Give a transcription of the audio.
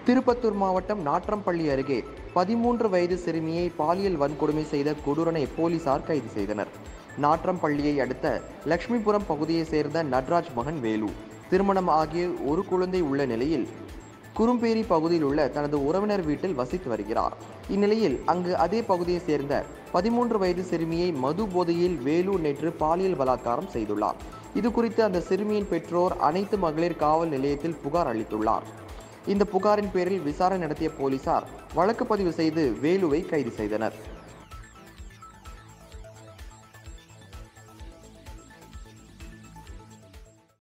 திருப்பத்தூர் மாவட்டம் நாற்றம்பள்ளி அருகே பதிமூன்று வயது சிறுமியை பாலியல் வன்கொடுமை செய்த கொடூரனை போலீசார் கைது செய்தனர் நாற்றம்பள்ளியை அடுத்த லட்சுமிபுரம் பகுதியைச் சேர்ந்த நட்ராஜ் மகன் வேலு திருமணம் ஆகிய ஒரு குழந்தை உள்ள நிலையில் குறும்பேரி பகுதியில் உள்ள தனது உறவினர் வீட்டில் வசித்து வருகிறார் இந்நிலையில் அங்கு அதே பகுதியைச் சேர்ந்த பதிமூன்று வயது சிறுமியை மது போதையில் வேலு நேற்று பாலியல் பலாத்காரம் செய்துள்ளார் இது குறித்து அந்த சிறுமியின் பெற்றோர் அனைத்து மகளிர் காவல் நிலையத்தில் புகார் அளித்துள்ளார் இந்த புகாரின் பேரில் விசாரணை நடத்திய போலீசார் வழக்கு பதிவு செய்து வேலுவை கைது செய்தனர்